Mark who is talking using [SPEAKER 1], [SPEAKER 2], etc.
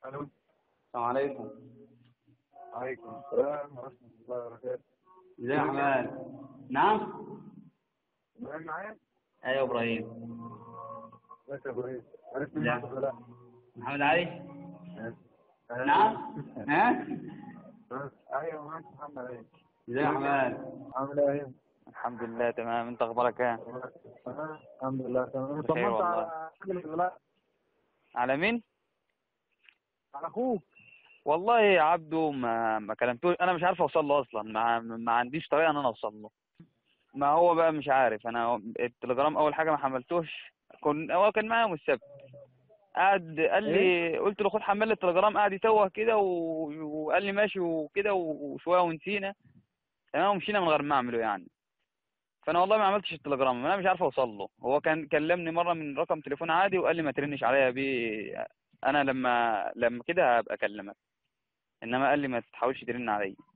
[SPEAKER 1] الو
[SPEAKER 2] السلام عليكم
[SPEAKER 1] عليكم السلام ورحمة الله وبركاته
[SPEAKER 2] ازي يا حماد نعم
[SPEAKER 1] ابراهيم معايا؟
[SPEAKER 2] ايوه ابراهيم
[SPEAKER 1] ازيك يا ابراهيم؟ عرفت
[SPEAKER 2] لا.
[SPEAKER 1] مين ولا لا؟
[SPEAKER 2] محمد علي
[SPEAKER 1] آه.
[SPEAKER 2] نعم ها
[SPEAKER 1] آه. ايوه معاك محمد ايوه
[SPEAKER 2] ازي يا حماد
[SPEAKER 1] عامل ايه؟
[SPEAKER 3] الحمد لله تمام انت اخبارك ايه
[SPEAKER 1] تمام الحمد لله تمام
[SPEAKER 3] بخير
[SPEAKER 1] طمنت
[SPEAKER 3] والله.
[SPEAKER 1] على راجل ولا لا؟
[SPEAKER 3] على مين
[SPEAKER 1] على اخوك
[SPEAKER 3] والله يا عبده ما ما كلمتوش انا مش عارف اوصل له اصلا ما, ما عنديش طريقه ان انا اوصل له ما هو بقى مش عارف انا التليجرام اول حاجه ما حملتوش كن هو كان معايا يوم السبت قعد قال لي قلت له خد حمل لي التليجرام قعد يتوه كده و- وقال لي ماشي وكده وشويه ونسينا تمام ومشينا من غير ما اعمله يعني فانا والله ما عملتش التليجرام انا مش عارف اوصل له هو كان كلمني مره من رقم تليفون عادي وقال لي ما ترنش عليا بيه انا لما لما كده هبقى اكلمك انما قال لي ما تحاولش ترن عليا